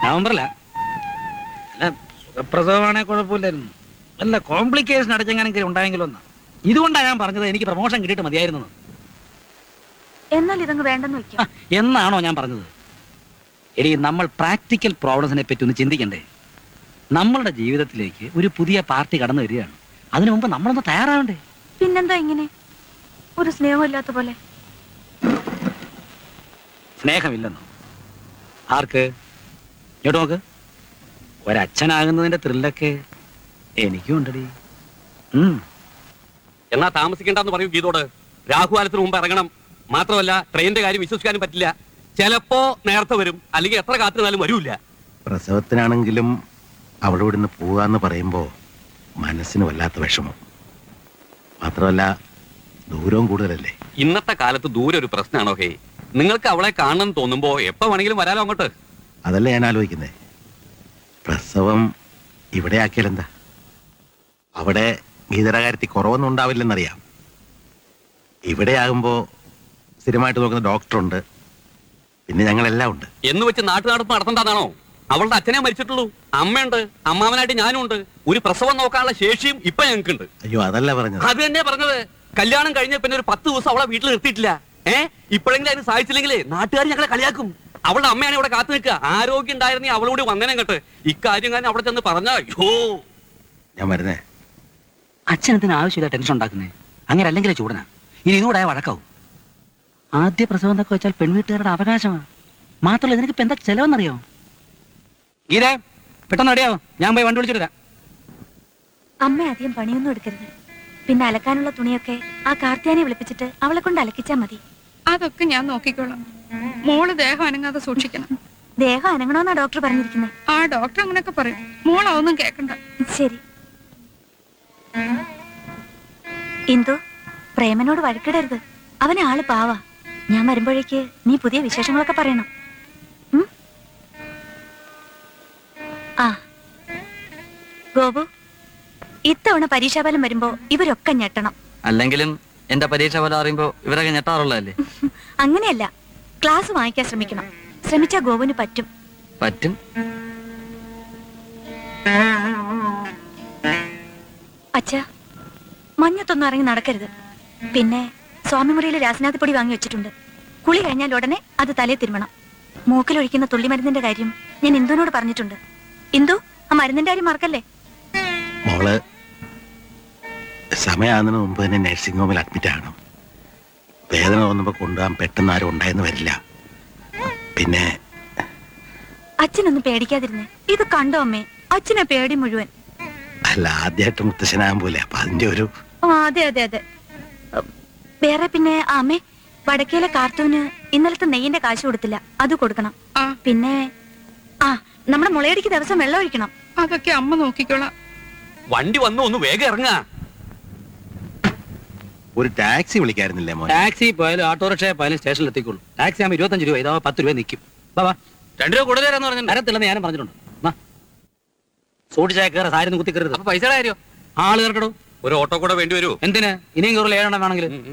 നവംബറില അല്ല സുഖപ്രസവമാണെ കുഴപ്പമില്ലായിരുന്നു അല്ല കോംപ്ലിക്കേഷൻ അടച്ചെങ്ങനെങ്കിലും ഉണ്ടായെങ്കിലും ഒന്ന് ഇതുകൊണ്ടാണ് ഞാൻ പറഞ്ഞത് എനിക്ക് പ്രൊമോഷൻ കിട്ടിയിട്ട് മതിയായിരുന്നു എന്നാൽ ഇതങ്ങ് വേണ്ടെന്ന് വെക്കാം എന്നാണോ ഞാൻ പറഞ്ഞത് എടി നമ്മൾ പ്രാക്ടിക്കൽ പ്രോബ്ലംസിനെ പറ്റി ഒന്ന് ചിന്തിക്കണ്ടേ നമ്മളുടെ ജീവിതത്തിലേക്ക് ഒരു പുതിയ പാർട്ടി കടന്നു വരികയാണ് അതിനു മുമ്പ് നമ്മളൊന്ന് തയ്യാറാവണ്ടേ പിന്നെന്താ ഇങ്ങനെ ഒരു സ്നേഹമില്ലാത്ത പോലെ സ്നേഹമില്ലെന്നോ ആർക്ക് ഇങ്ങോട്ട് നോക്ക് ഒരച്ഛനാകുന്നതിന്റെ ത്രില്ലൊക്കെ എനിക്കും ഉണ്ടടി ഉം എന്നാ താമസിക്കണ്ടെന്ന് പറയൂ ഗീതോട് രാഹുകാലത്തിന് മുമ്പ് ഇറങ്ങണം മാത്രമല്ല ട്രെയിനിന്റെ കാര്യം വിശ്വസിക്കാനും പറ്റില്ല ചിലപ്പോ നേരത്തെ വരും അല്ലെങ്കിൽ എത്ര കാത്തിരുന്നാലും വരൂല്ല പ്രസവത്തിനാണെങ്കിലും അവളോട് ഇവിടുന്ന് പോകാന്ന് പറയുമ്പോൾ മനസ്സിന് വല്ലാത്ത വിഷമം മാത്രമല്ല ദൂരവും കൂടുതലല്ലേ ഇന്നത്തെ കാലത്ത് ദൂരെ ഒരു പ്രശ്നമാണോ ഹേ നിങ്ങൾക്ക് അവളെ കാണണം തോന്നുമ്പോ എപ്പോ വേണമെങ്കിലും വരാലോ അങ്ങോട്ട് അതല്ല ഞാൻ ആലോചിക്കുന്നത് പ്രസവം ഇവിടെ ആക്കിയാലെന്താ അവിടെ ഗീതയുടെ കാര്യത്തിൽ കുറവൊന്നും ഉണ്ടാവില്ലെന്നറിയാം ഇവിടെ ആകുമ്പോൾ സ്ഥിരമായിട്ട് നോക്കുന്ന ഡോക്ടറുണ്ട് പിന്നെ ഞങ്ങളെല്ലാം ഉണ്ട് എന്ന് വെച്ച് നാട്ടു നടപ്പ് നടത്തണ്ടെന്നാണോ അവളുടെ അച്ഛനെ മരിച്ചിട്ടുള്ളൂ അമ്മയുണ്ട് അമ്മാവനായിട്ട് ഞാനും ഉണ്ട് ഒരു പ്രസവം നോക്കാനുള്ള ശേഷിയും ഇപ്പൊ ഞങ്ങൾക്കുണ്ട് അയ്യോ അതല്ല പറഞ്ഞത് അത് തന്നെ പറഞ്ഞത് കല്യാണം കഴിഞ്ഞ പിന്നെ ഒരു പത്ത് ദിവസം അവളെ വീട്ടിൽ നിർത്തിയിട്ടില്ല ഏ ഇപ്പോഴെങ്കിലും അതിന് സാധിച്ചില്ലെങ്കിലേ നാട്ടുകാർ ഞങ്ങളെ കളിയാക്കും അവളുടെ അമ്മയാണ് ഇവിടെ കാത്തു നിൽക്കുക ആരോഗ്യം ഉണ്ടായിരുന്നേ അവളോട് വന്നേനെ കേട്ട് ഇക്കാര്യം ഞാൻ അവിടെ ചെന്ന് പറഞ്ഞ അയ്യോ ഞാൻ വരുന്നേ അച്ഛനത്തിന് ആവശ്യമില്ല ടെൻഷൻ ഉണ്ടാക്കുന്നേ അങ്ങനെ അല്ലെങ്കിലേ ചൂടനാ ഇനി ഇതുകൂടെ വഴക്കാവും ആദ്യ പ്രസവം എന്നൊക്കെ വെച്ചാൽ പെൺവീട്ടുകാരുടെ അവകാശമാണ് മാത്രമല്ല ഇതിനൊക്കെ ഇപ്പൊ എന്താ ചെലവെന്നറിയോ ഗീതേ പെട്ടെന്ന് അടിയാവോ ഞാൻ പോയി വണ്ടി വിളിച്ചിട്ട് വരാം അമ്മ അധികം പണിയൊന്നും എടുക്കരുത് പിന്നെ അലക്കാനുള്ള തുണിയൊക്കെ ആ കാർത്തിയാനെ വിളിപ്പിച്ചിട്ട് അവളെ കൊണ്ട് അലക്കിച്ചാ മതി അതൊക്കെ ഞാൻ നോക്കിക്കോളാം മോള് ദേഹം അനങ്ങാതെ സൂക്ഷിക്കണം ദേഹം അനങ്ങണമെന്നാ ഡോക്ടർ പറഞ്ഞിരിക്കുന്നത് ആ ഡോക്ടർ അങ്ങനെയൊക്കെ പറയും മോൾ അതൊന്നും കേക്കണ്ട ശരി ഇന്ദു പ്രേമനോട് വഴക്കിടരുത് അവനെ ആള് പാവാ ഞാൻ വരുമ്പോഴേക്ക് നീ പുതിയ വിശേഷങ്ങളൊക്കെ പറയണം ഉം? ആ ഗോപു ഇത്തവണ പരീക്ഷാഫലം വരുമ്പോ ഇവരൊക്കെ ഞെട്ടണം അല്ലെങ്കിലും എന്റെ പരീക്ഷ ഫലം അറിയുമ്പോ ഇവരൊക്കെ ഞെട്ടാറുള്ളതല്ലേ അങ്ങനെയല്ല ക്ലാസ് വാങ്ങിക്കാൻ ശ്രമിക്കണം ശ്രമിച്ചാ ഗോപുവിന് പറ്റും പറ്റും അച്ഛ മഞ്ഞത്തൊന്നും ഇറങ്ങി നടക്കരുത് പിന്നെ സ്വാമിമുറിയിൽ രാസനാഥിപ്പൊടി വാങ്ങി വെച്ചിട്ടുണ്ട് കുളി കഴിഞ്ഞാൽ ഉടനെ അത് തലേ തിരുമണം മൂക്കിലൊഴിക്കുന്ന തുള്ളിമരുന്നിന്റെ കാര്യം ഞാൻ ഇന്ദുവിനോട് പറഞ്ഞിട്ടുണ്ട് ഇന്ദു ആ മരുന്നിന്റെ കാര്യം മറക്കല്ലേ മോള് സമയമാകുന്നതിന് മുമ്പ് തന്നെ നഴ്സിംഗ് ഹോമിൽ അഡ്മിറ്റ് ആകണം വേദന തോന്നുമ്പോൾ കൊണ്ടുപോകാൻ പെട്ടെന്ന് ആരും ഉണ്ടായെന്ന് വരില്ല പിന്നെ അച്ഛനൊന്നും പേടിക്കാതിരുന്നേ ഇത് കണ്ടോ അമ്മേ അച്ഛനെ പേടി മുഴുവൻ അല്ല ആദ്യമായിട്ട് മുത്തശ്ശനാകാൻ പോലെ അപ്പൊ അതിന്റെ ഒരു ആ അതെ അതെ അതെ ഉം, വേറെ പിന്നെ ആ, അമ്മേ വടക്കേലെ കാർത്തൂന് ഇന്നലത്തെ നെയ്യിന്റെ കാശ് കൊടുത്തില്ല അത് കൊടുക്കണം ആ പിന്നെ ആ നമ്മുടെ മുളയടിക്ക് ദിവസം വെള്ളം ഒഴിക്കണം അതൊക്കെ അമ്മ നോക്കിക്കോളാം വണ്ടി വന്നു ഒന്ന് വേഗം ഇറങ്ങാ ഒരു ടാക്സി വിളിക്കായിരുന്നില്ലേ മോനെ ടാക്സി പോയാലും ഓട്ടോറിക്ഷ പോയാലും സ്റ്റേഷനിൽ എത്തിക്കുള്ളൂ ടാക്സി ആകുമ്പോൾ ഇരുപത്തഞ്ച് രൂപ ഇതാ പത്ത് രൂപ നിൽക്കും ബാബാ രണ്ടു രൂപ കൂടുതൽ തരാന്ന് പറഞ്ഞു തരത്തില്ലെന്ന് ഞാനും പറഞ്ഞിട്ടുണ്ട് വാ. സൂക്ഷിച്ചാൽ കയറി സാരി കുത്തി കയറുത് അപ്പൊ പൈസയുടെ കാര്യോ ആള് കയറട്ടോ ഒരു ഓട്ടോ കൂടെ വേണ്ടി വരുമോ എന്തിന് ഇനിയും കയറില്ല ഏഴെണ്ണം വേണമെങ്കിൽ